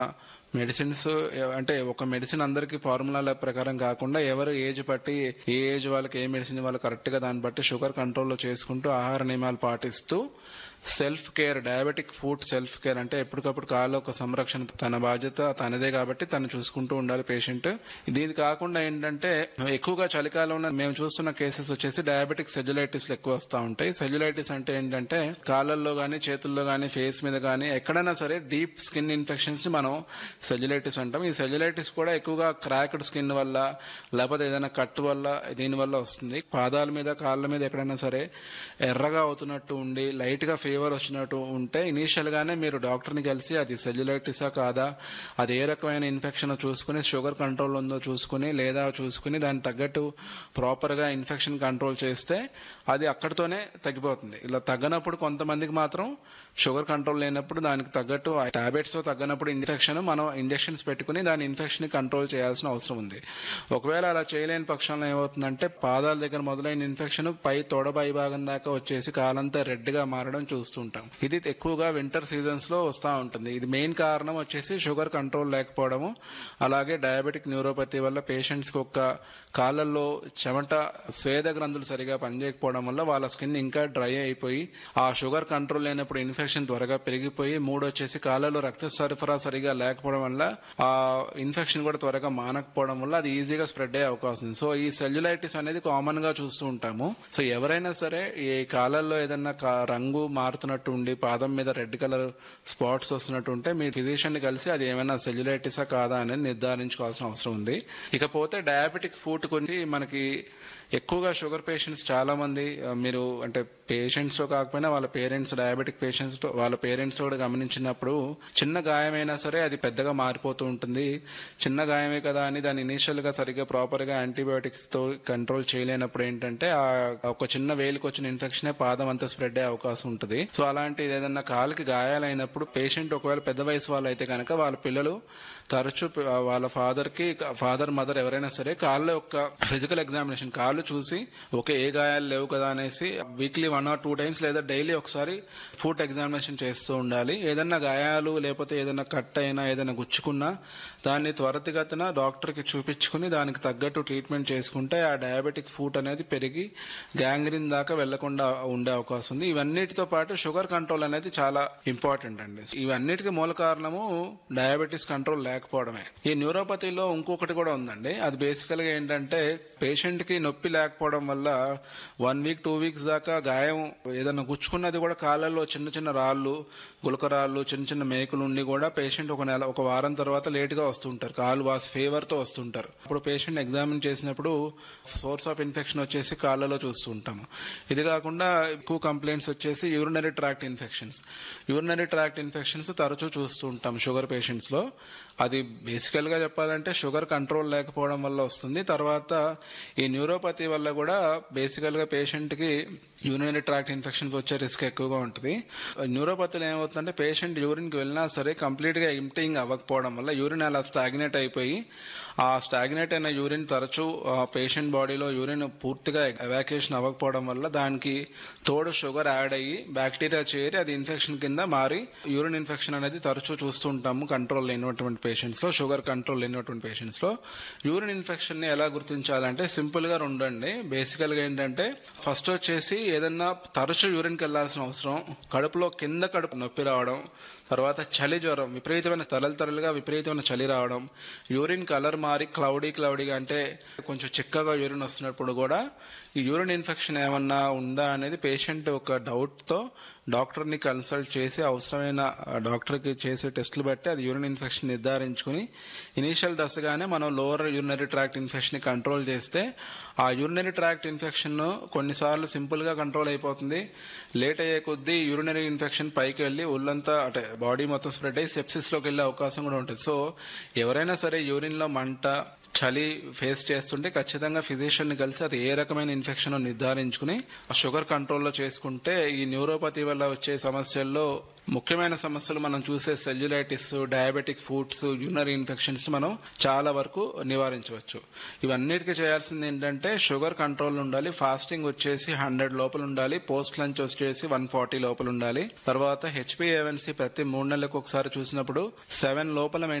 medicines అంటే ఒక medicine అందరికి ఫార్ములాల ప్రకారం కాకుండా ఎవరు ఏజ్ బట్టి ఏ ఏజ్ వాళ్ళకి ఏ మెడిసిన్ వాళ్ళు కరెక్ట్ గా దాన్ని బట్టి షుగర్ కంట్రోల్లో చేసుకుంటూ ఆహార నియమాలు పాటిస్తూ self care diabetic foot self care అంటే ఎప్పటికప్పుడు కాళ్ళ ఒక సంరక్షణ తన బాధ్యత తనదే కాబట్టి తను చూసుకుంటూ ఉండాలి పేషెంట్ దీని కాకుండా ఏంటంటే ఎక్కువగా చలికాలంలో మేము చూస్తున్న కేసెస్ వచ్చేసి డయాబెటిక్ సెల్యులైటిస్ ఎక్కువ వస్తూ ఉంటాయి సెల్యులైటిస్ అంటే ఏంటంటే కాళ్ళల్లో గానీ చేతుల్లో గానీ ఫేస్ మీద గానీ ఎక్కడైనా సరే డీప్ స్కిన్ ఇన్ఫెక్షన్స్ ని మనం సెల్యులైటిస్ అంటాం ఈ సెల్యులైటిస్ కూడా ఎక్కువగా క్రాక్డ్ స్కిన్ వల్ల లేకపోతే ఏదైనా కట్టు వల్ల దీని వల్ల వస్తుంది పాదాల మీద కాళ్ళ మీద ఎక్కడైనా సరే ఎర్రగా అవుతున్నట్టు ఉండి లైట్ గా ఫీవర్ వచ్చినట్టు ఉంటే ఇనీషియల్ గానే మీరు డాక్టర్ ని కలిసి అది సెల్యులైటిసా కాదా అది ఏ రకమైన ఇన్ఫెక్షన్ చూసుకుని షుగర్ కంట్రోల్ ఉందో చూసుకుని లేదా చూసుకుని దానికి తగ్గట్టు ప్రాపర్ గా ఇన్ఫెక్షన్ కంట్రోల్ చేస్తే అది అక్కడితోనే తగ్గిపోతుంది ఇలా తగ్గనప్పుడు కొంతమందికి మాత్రం షుగర్ కంట్రోల్ లేనప్పుడు దానికి తగ్గట్టు టాబ్లెట్స్ తగ్గనప్పుడు ఇన్ఫెక్షన్ మనం ఇంజెక్షన్స్ పెట్టుకుని దాని ఇన్ఫెక్షన్ ని కంట్రోల్ చేయాల్సిన అవసరం ఉంది ఒకవేళ అలా చేయలేని పక్షంలో ఏమవుతుందంటే పాదాల దగ్గర మొదలైన ఇన్ఫెక్షన్ పై తొడ పై భాగం దాకా వచ్చేసి కాలంతా రెడ్ గా మారడం చూస్తుంటాం ఇది ఎక్కువగా వింటర్ సీజన్స్ లో వస్తూ ఉంటుంది ఇది మెయిన్ కారణం వచ్చేసి షుగర్ కంట్రోల్ లేకపోవడము అలాగే డయాబెటిక్ న్యూరోపతి వల్ల పేషెంట్స్ కి ఒక్క కాళ్ళల్లో చెమట స్వేద గ్రంథులు సరిగా పనిచేయకపోవడం వల్ల వాళ్ళ స్కిన్ ఇంకా డ్రై అయిపోయి ఆ షుగర్ కంట్రోల్ లేనప్పుడు ఇన్ఫెక్షన్ త్వరగా పెరిగిపోయి మూడు వచ్చేసి కాళ్ళలో రక్త సరఫరా సరిగా లేకపోవడం వల్ల ఆ ఇన్ఫెక్షన్ కూడా త్వరగా మానకపోవడం వల్ల అది ఈజీగా స్ప్రెడ్ అయ్యే అవకాశం ఉంది సో ఈ సెల్యులైటిస్ అనేది కామన్ గా చూస్తూ ఉంటాము సో ఎవరైనా సరే ఈ కాళ్ళల్లో ఏదన్నా కా- రంగు మారుతున్నట్టు ఉండి పాదం మీద రెడ్ కలర్ స్పాట్స్ వస్తున్నట్టు ఉంటే మీ ఫిజిషియన్ ని కలిసి అది ఏమైనా సెల్యులైటిసా కాదా అనేది నిర్ధారించుకోవాల్సిన అవసరం ఉంది ఇకపోతే డయాబెటిక్ ఫుడ్ గురించి మనకి ఎక్కువగా షుగర్ పేషెంట్స్ చాలా మంది ఆ, మీరు అంటే పేషెంట్స్ లో కాకపోయినా వాళ్ళ పేరెంట్స్ డయాబెటిక్ పేషెంట్స్ వాళ్ళ పేరెంట్స్ కూడా గమనించినప్పుడు చిన్న గాయమైనా సరే అది పెద్దగా మారిపోతూ ఉంటుంది చిన్న గాయమే కదా అని దాన్ని ఇనీషియల్ గా సరిగ్గా ప్రాపర్ గా యాంటీబయోటిక్స్ తో కంట్రోల్ చేయలేనప్పుడు ఏంటంటే ఆ ఒక చిన్న వేలికి వచ్చిన ఇన్ఫెక్షన్ పాదం అంతా స్ప్రెడ్ అయ్యే అవకాశం ఉంటుంది సో అలాంటి ఏదైనా కాలుకి గాయాలైనప్పుడు పేషెంట్ ఒకవేళ పెద్ద వయసు వాళ్ళు అయితే కనుక వాళ్ళ పిల్లలు తరచూ ప- వాళ్ళ ఫాదర్ కి ఫాదర్ మదర్ ఎవరైనా సరే కాళ్ళ యొక్క ఫిజికల్ ఎగ్జామినేషన్ కాళ్ళు చూసి ఓకే ఏ గాయాలు లేవు కదా అనేసి weekly one or two times లేదా డైలీ ఒకసారి ఫుడ్ ఎగ్జామినేషన్ చేస్తూ ఉండాలి ఏదైనా గాయాలు లేకపోతే ఏదైనా కట్ అయినా ఏదైనా గుచ్చుకున్నా దాన్ని త్వరితగతిన డాక్టర్ కి చూపించుకుని దానికి తగ్గట్టు ట్రీట్మెంట్ చేసుకుంటే ఆ డయాబెటిక్ ఫుడ్ అనేది పెరిగి గ్యాంగ్రీన్ దాకా వెళ్లకుండా ఉండే అవకాశం ఉంది ఇవన్నిటితో పాటు షుగర్ కంట్రోల్ అనేది చాలా ఇంపార్టెంట్ అండి ఇవన్నిటికీ మూల కారణము డయాబెటీస్ కంట్రోల్ లేకపోవడమే ఈ న్యూరోపతిలో ఇంకొకటి కూడా ఉందండి అది బేసికల్ గా ఏంటంటే పేషెంట్ కి నొప్పి లేకపోవడం వల్ల వన్ వీక్ టూ వీక్స్ దాకా గాయం ఏదైనా గుచ్చుకున్నది కూడా కాళ్ళల్లో చిన్న చిన్న రాళ్ళు గులకరాళ్ళు చిన్న చిన్న మేకులు ఉండి కూడా పేషెంట్ ఒక నెల ఒక వారం తర్వాత లేట్ గా వస్తుంటారు కాలు వాస్ ఫీవర్ తో వస్తుంటారు అప్పుడు పేషెంట్ ఎగ్జామిన్ చేసినప్పుడు సోర్స్ ఆఫ్ ఇన్ఫెక్షన్ వచ్చేసి కాళ్ళలో చూస్తూ ఉంటాము ఇది కాకుండా ఎక్కువ కంప్లైంట్స్ వచ్చేసి urinary tract infections urinary tract infections తరచూ చూస్తూ ఉంటాం షుగర్ పేషెంట్స్ లో అది బేసికల్ గా చెప్పాలంటే షుగర్ కంట్రోల్ లేకపోవడం వల్ల వస్తుంది తర్వాత ఈ న్యూరోపతి వల్ల కూడా బేసికల్ గా పేషెంట్ కి యూరినరీ ట్రాక్ట్ ఇన్ఫెక్షన్స్ వచ్చే రిస్క్ ఎక్కువగా ఉంటుంది న్యూరోపతిలో ఏమవుతుందంటే పేషెంట్ యూరిన్ కి వెళ్ళినా సరే కంప్లీట్ గా ఎంప్టింగ్ అవ్వకపోవడం వల్ల యూరిన్ అలా స్టాగ్నేట్ అయిపోయి ఆ స్టాగ్నేట్ అయిన యూరిన్ తరచూ పేషెంట్ బాడీలో యూరిన్ పూర్తిగా ఎవాక్యుయేషన్ అవ్వకపోవడం వల్ల దానికి తోడు షుగర్ యాడ్ అయ్యి బ్యాక్టీరియా చేరి అది ఇన్ఫెక్షన్ కింద మారి యూరిన్ ఇన్ఫెక్షన్ అనేది తరచూ చూస్తూ ఉంటాము కంట్రోల్ లేనటువంటి పేషెంట్స్ లో షుగర్ కంట్రోల్ లేనటువంటి పేషెంట్స్ లో యూరిన్ ఇన్ఫెక్షన్ ని ఎలా గుర్తించాలంటే సింపుల్ గా రెండండి బేసికల్ గా ఏంటంటే ఫస్ట్ వచ్చేసి ఏదన్నా తరచూ యూరిన్ కి వెళ్లాల్సిన అవసరం కడుపులో కింద కడుపు నొప్పి రావడం తర్వాత చలి జ్వరం విపరీతమైన తరలు తరలుగా విపరీతమైన చలి రావడం యూరిన్ కలర్ మారి క్లౌడీ క్లౌడీగా అంటే కొంచెం చిక్కగా యూరిన్ వస్తున్నప్పుడు కూడా ఈ యూరిన్ ఇన్ఫెక్షన్ ఏమన్నా ఉందా అనేది పేషెంట్ ఒక డౌట్ తో డాక్టర్ ని కన్సల్ట్ చేసి అవసరమైన డాక్టర్ కి చేసే టెస్టులు బట్టి అది యూరిన్ ఇన్ఫెక్షన్ నిర్ధారించుకుని ఇనీషియల్ దశగానే మనం లోవర్ యూరినరీ ట్రాక్ట్ ఇన్ఫెక్షన్ ని కంట్రోల్ చేస్తే ఆ యూరినరీ ట్రాక్ట్ ఇన్ఫెక్షన్ కొన్నిసార్లు సింపుల్ గా కంట్రోల్ అయిపోతుంది లేట్ అయ్యే కొద్దీ యూరినరీ ఇన్ఫెక్షన్ పైకి వెళ్ళి ఒళ్ళంతా అంటే బాడీ మొత్తం స్ప్రెడ్ అయ్యి సెప్సిస్ లోకి వెళ్ళే అవకాశం కూడా ఉంటుంది సో ఎవరైనా సరే యూరిన్ లో మంట చలి ఫేస్ చేస్తుంటే ఖచ్చితంగా ఫిజిషియన్ ని కలిసి అది ఏ రకమైన ఇన్ఫెక్షన్ నిర్ధారించుకుని షుగర్ కంట్రోల్లో చేసుకుంటే ఈ న్యూరోపతి వల్ల వచ్చే సమస్యల్లో ముఖ్యమైన సమస్యలు మనం చూసే cellulitis diabetic foots urinary infections మనం చాలా వరకు నివారించవచ్చు ఇవన్నిటికీ చేయాల్సింది ఏంటంటే షుగర్ కంట్రోల్ ఉండాలి ఫాస్టింగ్ వచ్చేసి హండ్రెడ్ లోపల ఉండాలి పోస్ట్ లంచ్ వచ్చేసి వన్ ఫార్టీ లోపల ఉండాలి తర్వాత హెచ్పిఏవన్సీ ప్రతి మూడు నెలలకు ఒకసారి చూసినప్పుడు సెవెన్ లోపల